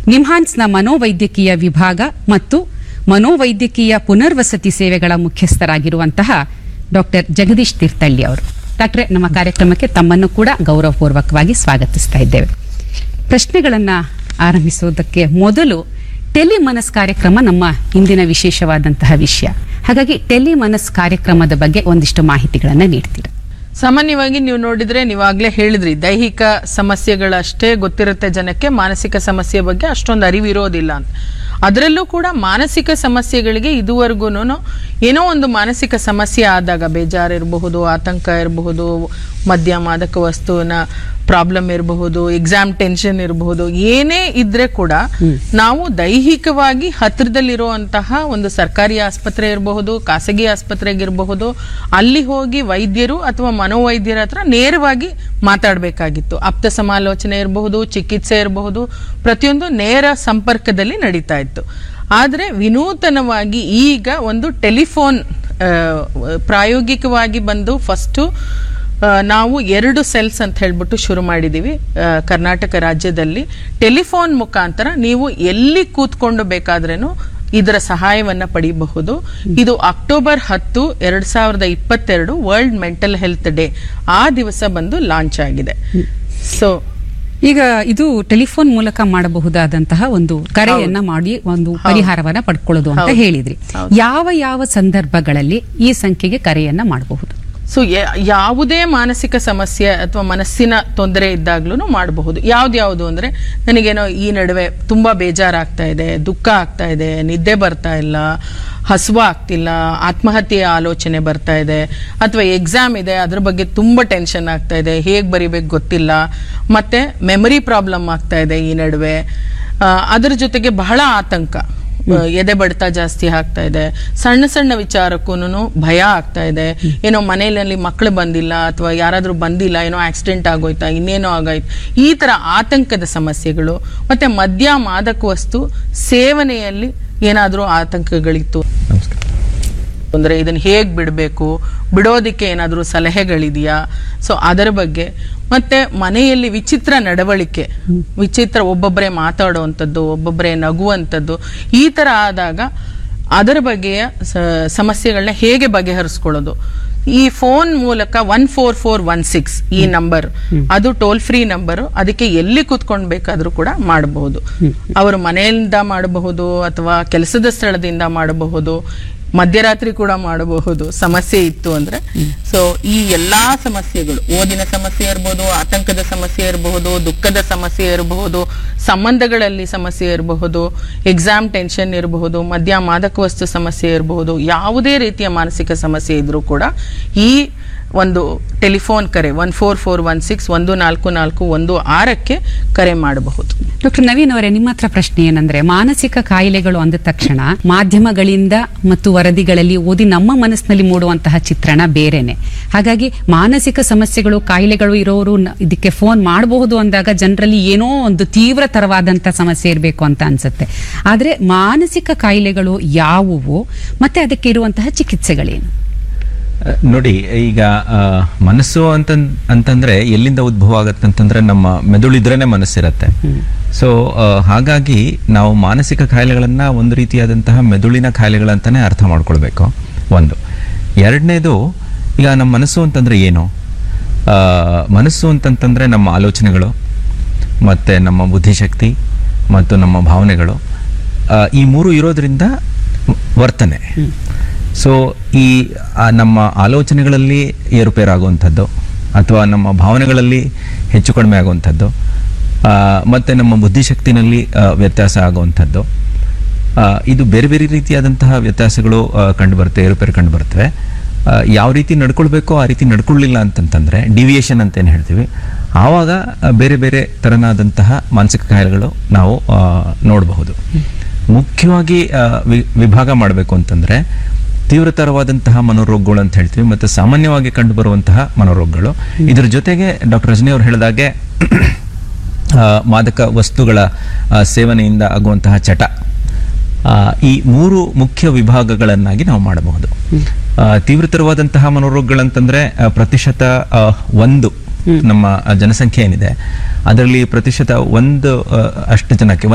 ನಿಮ್ಹಾನ್ಸ್ನ ಮನೋವೈದ್ಯಕೀಯ ವಿಭಾಗ ಮತ್ತು ಮನೋವೈದ್ಯಕೀಯ ಪುನರ್ವಸತಿ ಸೇವೆಗಳ ಮುಖ್ಯಸ್ಥರಾಗಿರುವಂತಹ ಡಾಕ್ಟರ್ ಜಗದೀಶ್ ತೀರ್ಥಳ್ಳಿ ಅವರು ಡಾಕ್ಟ್ರೆ ನಮ್ಮ ಕಾರ್ಯಕ್ರಮಕ್ಕೆ ತಮ್ಮನ್ನು ಕೂಡ ಗೌರವಪೂರ್ವಕವಾಗಿ ಸ್ವಾಗತಿಸ್ತಾ ಇದ್ದೇವೆ ಪ್ರಶ್ನೆಗಳನ್ನ ಆರಂಭಿಸುವುದಕ್ಕೆ ಮೊದಲು ಟೆಲಿಮನಸ್ ಕಾರ್ಯಕ್ರಮ ನಮ್ಮ ಇಂದಿನ ವಿಶೇಷವಾದಂತಹ ವಿಷಯ ಹಾಗಾಗಿ ಟೆಲಿಮನಸ್ ಕಾರ್ಯಕ್ರಮದ ಬಗ್ಗೆ ಒಂದಿಷ್ಟು ಮಾಹಿತಿಗಳನ್ನ ನೀಡ್ತೀರಾ ಸಾಮಾನ್ಯವಾಗಿ ನೀವು ನೋಡಿದ್ರೆ ನೀವಾಗ್ಲೇ ಹೇಳಿದ್ರಿ ದೈಹಿಕ ಸಮಸ್ಯೆಗಳಷ್ಟೇ ಗೊತ್ತಿರುತ್ತೆ ಜನಕ್ಕೆ ಮಾನಸಿಕ ಸಮಸ್ಯೆ ಬಗ್ಗೆ ಅಷ್ಟೊಂದು ಅರಿವಿರೋದಿಲ್ಲ ಅಂತ ಅದರಲ್ಲೂ ಕೂಡ ಮಾನಸಿಕ ಸಮಸ್ಯೆಗಳಿಗೆ ಇದುವರೆಗೂ ಏನೋ ಒಂದು ಮಾನಸಿಕ ಸಮಸ್ಯೆ ಆದಾಗ ಬೇಜಾರಿರಬಹುದು ಆತಂಕ ಇರಬಹುದು ಮದ್ಯ ಮಾದಕ ವಸ್ತುವಿನ ಪ್ರಾಬ್ಲಮ್ ಇರಬಹುದು ಎಕ್ಸಾಮ್ ಟೆನ್ಷನ್ ಇರಬಹುದು ಏನೇ ಇದ್ರೆ ಕೂಡ ನಾವು ದೈಹಿಕವಾಗಿ ಹತ್ತಿರದಲ್ಲಿರುವಂತಹ ಒಂದು ಸರ್ಕಾರಿ ಆಸ್ಪತ್ರೆ ಇರಬಹುದು ಖಾಸಗಿ ಆಸ್ಪತ್ರೆಗಿರಬಹುದು ಅಲ್ಲಿ ಹೋಗಿ ವೈದ್ಯರು ಅಥವಾ ಮನೋವೈದ್ಯರ ಹತ್ರ ನೇರವಾಗಿ ಮಾತಾಡಬೇಕಾಗಿತ್ತು ಆಪ್ತ ಸಮಾಲೋಚನೆ ಇರಬಹುದು ಚಿಕಿತ್ಸೆ ಇರಬಹುದು ಪ್ರತಿಯೊಂದು ನೇರ ಸಂಪರ್ಕದಲ್ಲಿ ನಡೀತಾ ಇತ್ತು ಆದರೆ ವಿನೂತನವಾಗಿ ಈಗ ಒಂದು ಟೆಲಿಫೋನ್ ಆ, ಪ್ರಾಯೋಗಿಕವಾಗಿ ಬಂದು ಫಸ್ಟು ಆ, ನಾವು ಎರಡು ಸೆಲ್ಸ್ ಅಂತ ಹೇಳ್ಬಿಟ್ಟು ಶುರು ಮಾಡಿದ್ದೀವಿ ಆ, ಕರ್ನಾಟಕ ರಾಜ್ಯದಲ್ಲಿ ಟೆಲಿಫೋನ್ ಮುಖಾಂತರ ನೀವು ಎಲ್ಲಿ ಕೂತ್ಕೊಂಡು ಬೇಕಾದ್ರೇನು ಇದರ ಸಹಾಯವನ್ನ ಪಡೆಯಬಹುದು ಇದು ಅಕ್ಟೋಬರ್ ಹತ್ತು ಎರಡ್ ಸಾವಿರದ ಇಪ್ಪತ್ತೆರಡು ವರ್ಲ್ಡ್ ಮೆಂಟಲ್ ಹೆಲ್ತ್ ಡೇ ಆ ದಿವಸ ಬಂದು ಲಾಂಚ್ ಆಗಿದೆ ಸೊ ಈಗ ಇದು ಟೆಲಿಫೋನ್ ಮೂಲಕ ಮಾಡಬಹುದಾದಂತಹ ಒಂದು ಕರೆಯನ್ನ ಮಾಡಿ ಒಂದು ಪರಿಹಾರವನ್ನ ಪಡ್ಕೊಳ್ಳೋದು ಅಂತ ಹೌದು. ಹೇಳಿದ್ರಿ ಯಾವ ಯಾವ ಸಂದರ್ಭಗಳಲ್ಲಿ ಈ ಸಂಖ್ಯೆಗೆ ಕರೆಯನ್ನ ಮಾಡಬಹುದು ಸೊ ಯಾವುದೇ ಮಾನಸಿಕ ಸಮಸ್ಯೆ ಅಥವಾ ಮನಸ್ಸಿನ ತೊಂದರೆ ಇದ್ದಾಗ್ಲೂ ಮಾಡಬಹುದು ಯಾವ್ದ್ಯಾವುದು ಅಂದ್ರೆ ನನಗೇನೋ ಈ ನಡುವೆ ತುಂಬಾ ಬೇಜಾರಾಗ್ತಾ ಇದೆ ದುಃಖ ಆಗ್ತಾ ಇದೆ ನಿದ್ದೆ ಬರ್ತಾ ಇಲ್ಲ ಹಸುವ ಆಗ್ತಿಲ್ಲ ಆತ್ಮಹತ್ಯೆಯ ಆಲೋಚನೆ ಬರ್ತಾ ಇದೆ ಅಥವಾ ಎಕ್ಸಾಮ್ ಇದೆ ಅದ್ರ ಬಗ್ಗೆ ತುಂಬಾ ಟೆನ್ಷನ್ ಆಗ್ತಾ ಇದೆ ಹೇಗ್ ಬರಿಬೇಕು ಗೊತ್ತಿಲ್ಲ ಮತ್ತೆ ಮೆಮರಿ ಪ್ರಾಬ್ಲಮ್ ಆಗ್ತಾ ಇದೆ ಈ ನಡುವೆ ಆ, ಅದ್ರ ಜೊತೆಗೆ ಬಹಳ ಆತಂಕ ಆ, ಎದೆ ಬಡಿತ ಜಾಸ್ತಿ ಆಗ್ತಾ ಇದೆ ಸಣ್ಣ ಸಣ್ಣ ವಿಚಾರಕ್ಕೂ ಭಯ ಆಗ್ತಾ ಇದೆ ಏನೋ ಮನೆಯಲ್ಲಿ ಮಕ್ಕಳು ಬಂದಿಲ್ಲ ಅಥವಾ ಯಾರಾದ್ರೂ ಬಂದಿಲ್ಲ ಏನೋ ಆಕ್ಸಿಡೆಂಟ್ ಆಗೋಯ್ತಾ ಇನ್ನೇನೋ ಆಗೋಯ್ತು ಈ ತರ ಆತಂಕದ ಸಮಸ್ಯೆಗಳು ಮತ್ತೆ ಮದ್ಯ ಮಾದಕ ವಸ್ತು ಸೇವನೆಯಲ್ಲಿ ಏನಾದ್ರೂ ಆತಂಕಗಳಿತ್ತು ನಮಸ್ಕಾರ ಅಂದ್ರೆ ಇದನ್ನ ಹೇಗ್ ಬಿಡಬೇಕು ಬಿಡೋದಿಕ್ಕೆ ಏನಾದರೂ ಸಲಹೆಗಳಿದೆಯಾ ಸೊ ಅದರ ಬಗ್ಗೆ ಮತ್ತೆ ಮನೆಯಲ್ಲಿ ವಿಚಿತ್ರ ನಡವಳಿಕೆ ವಿಚಿತ್ರ ಒಬ್ಬೊಬ್ಬರೇ ಮಾತಾಡುವಂಥದ್ದು ಒಬ್ಬೊಬ್ಬರೇ ನಗುವಂಥದ್ದು ಈ ತರ ಆದಾಗ ಅದರ ಬಗ್ಗೆಯ ಸ- ಸಮಸ್ಯೆಗಳನ್ನ ಹೇಗೆ ಬಗೆಹರಿಸ್ಕೊಳ್ಳೋದು ಈ ಫೋನ್ ಮೂಲಕ one four four one six ಈ ನಂಬರ್ ಅದು ಟೋಲ್ ಫ್ರೀ ನಂಬರ್ ಅದಕ್ಕೆ ಎಲ್ಲಿ ಕೂತ್ಕೊಂಡ್ ಬೇಕಾದ್ರೂ ಕೂಡ ಮಾಡಬಹುದು ಅವರು ಮನೆಯಿಂದ ಮಾಡಬಹುದು ಅಥವಾ ಕೆಲಸದ ಸ್ಥಳದಿಂದ ಮಾಡಬಹುದು ಮಧ್ಯರಾತ್ರಿ ಕೂಡ ಮಾಡಬಹುದು ಸಮಸ್ಯೆ ಇತ್ತು ಅಂದ್ರೆ ಸೊ ಈ ಎಲ್ಲಾ ಸಮಸ್ಯೆಗಳು ಓದಿನ ಸಮಸ್ಯೆ ಇರಬಹುದು ಆತಂಕದ ಸಮಸ್ಯೆ ಇರಬಹುದು ದುಃಖದ ಸಮಸ್ಯೆ ಇರಬಹುದು ಸಂಬಂಧಗಳಲ್ಲಿ ಸಮಸ್ಯೆ ಇರಬಹುದು ಎಕ್ಸಾಮ್ ಟೆನ್ಷನ್ ಇರಬಹುದು ಮದ್ಯ ಮಾದಕ ವಸ್ತು ಸಮಸ್ಯೆ ಇರಬಹುದು ಯಾವುದೇ ರೀತಿಯ ಮಾನಸಿಕ ಸಮಸ್ಯೆ ಇದ್ರೂ ಕೂಡ ಈ ಒಂದು ಟೆಲಿಫೋನ್ ಕರೆ one four four one six ಒಂದು ನಾಲ್ಕು ನಾಲ್ಕು ಒಂದು ಆರಕ್ಕೆ ಕರೆ ಮಾಡಬಹುದು ಡಾಕ್ಟರ್ ನವೀನ್ ಅವರೇ ನಿಮ್ಮ ಹತ್ರ ಪ್ರಶ್ನೆ ಏನಂದ್ರೆ ಮಾನಸಿಕ ಕಾಯಿಲೆಗಳು ಅಂದ ತಕ್ಷಣ ಮಾಧ್ಯಮಗಳಿಂದ ಮತ್ತು ವರದಿಗಳಲ್ಲಿ ಓದಿ ನಮ್ಮ ಮನಸ್ಸಿನಲ್ಲಿ ಮೂಡುವಂತಹ ಚಿತ್ರಣ ಬೇರೆನೆ ಹಾಗಾಗಿ ಮಾನಸಿಕ ಸಮಸ್ಯೆಗಳು ಕಾಯಿಲೆಗಳು ಇರೋರು ನ- ಇದಕ್ಕೆ ಫೋನ್ ಮಾಡಬಹುದು ಅಂದಾಗ ಜನರಲ್ಲಿ ಏನೋ ಒಂದು ತೀವ್ರತರವಾದಂತಹ ಸಮಸ್ಯೆ ಇರಬೇಕು ಅಂತ ಅನ್ಸುತ್ತೆ ಆದ್ರೆ ಮಾನಸಿಕ ಕಾಯಿಲೆಗಳು ಯಾವುವು ಮತ್ತೆ ಅದಕ್ಕೆ ಇರುವಂತಹ ಚಿಕಿತ್ಸೆಗಳೇನು ಅಹ್, ನೋಡಿ ಈಗ ಅಹ್, ಮನಸ್ಸು ಅಂತ ಅಂತಂದ್ರೆ ಎಲ್ಲಿಂದ ಉದ್ಭವ ಆಗತ್ತೆ ಅಂತಂದ್ರೆ ನಮ್ಮ ಮೆದುಳಿದ್ರೇನೆ ಮನಸ್ಸಿರತ್ತೆ ಸೊ ಹಾಗಾಗಿ ನಾವು ಮಾನಸಿಕ ಕಾಯಿಲೆಗಳನ್ನ ಒಂದು ರೀತಿಯಾದಂತಹ ಮೆದುಳಿನ ಕಾಯಿಲೆಗಳಂತಾನೆ ಅರ್ಥ ಮಾಡ್ಕೊಳ್ಬೇಕು ಒಂದು ಎರಡನೇದು ಈಗ ನಮ್ಮ ಮನಸ್ಸು ಅಂತಂದ್ರೆ ಏನು ಅಹ್, ಮನಸ್ಸು ಅಂತಂತಂದ್ರೆ ನಮ್ಮ ಆಲೋಚನೆಗಳು ಮತ್ತೆ ನಮ್ಮ ಬುದ್ಧಿಶಕ್ತಿ ಮತ್ತು ನಮ್ಮ ಭಾವನೆಗಳು ಅಹ್, ಈ ಮೂರು ಇರೋದ್ರಿಂದ ವರ್ತನೆ ಸೊ ಈ ಆ, ನಮ್ಮ ಆಲೋಚನೆಗಳಲ್ಲಿ ಏರುಪೇರಾಗುವಂಥದ್ದು ಅಥವಾ ನಮ್ಮ ಭಾವನೆಗಳಲ್ಲಿ ಹೆಚ್ಚು ಕಡಿಮೆ ಆಗುವಂಥದ್ದು ಆ, ಮತ್ತೆ ನಮ್ಮ ಬುದ್ಧಿಶಕ್ತಿನಲ್ಲಿ ಆ, ವ್ಯತ್ಯಾಸ ಆಗುವಂಥದ್ದು ಆ, ಇದು ಬೇರೆ ಬೇರೆ ರೀತಿಯಾದಂತಹ ವ್ಯತ್ಯಾಸಗಳು ಕಂಡುಬರುತ್ತೆ ಏರುಪೇರು ಕಂಡುಬರ್ತವೆ ಆ, ಯಾವ ರೀತಿ ನಡ್ಕೊಳ್ಬೇಕೋ ಆ ರೀತಿ ನಡ್ಕೊಳ್ಳಿಲ್ಲ ಅಂತಂತಂದ್ರೆ ಡಿವಿಯೇಷನ್ ಅಂತ ಏನು ಹೇಳ್ತೀವಿ ಆವಾಗ ಆ, ಬೇರೆ ಬೇರೆ ತರನಾದಂತಹ ಮಾನಸಿಕ ಕಾಯಿಲೆಗಳು ನಾವು ಆ, ನೋಡಬಹುದು ಮುಖ್ಯವಾಗಿ ಆ, ವಿ- ವಿಭಾಗ ಮಾಡಬೇಕು ಅಂತಂದ್ರೆ ತೀವ್ರತರವಾದಂತಹ ಮನೋರೋಗಗಳು ಅಂತ ಹೇಳ್ತೀವಿ ಮತ್ತು ಸಾಮಾನ್ಯವಾಗಿ ಕಂಡುಬರುವಂತಹ ಮನೋರೋಗಗಳು ಇದ್ರ ಜೊತೆಗೆ ಡಾಕ್ಟರ್ ರಜನಿ ಅವರು ಹೇಳಿದಾಗೆ ಆ, ಮಾದಕ ವಸ್ತುಗಳ ಆ, ಸೇವನೆಯಿಂದ ಆಗುವಂತಹ ಚಟ ಆ, ಈ ಮೂರು ಮುಖ್ಯ ವಿಭಾಗಗಳನ್ನಾಗಿ ನಾವು ಮಾಡಬಹುದು ಆ, ತೀವ್ರತರವಾದಂತಹ ಮನೋರೋಗಗಳಂತಂದ್ರೆ ಆ, ಪ್ರತಿಶತ ಆ, ಒಂದು ನಮ್ಮ ಜನಸಂಖ್ಯೆ ಏನಿದೆ ಅದರಲ್ಲಿ ಪ್ರತಿಶತ ಒಂದು ಆ, ಅಷ್ಟು ಜನಕ್ಕೆ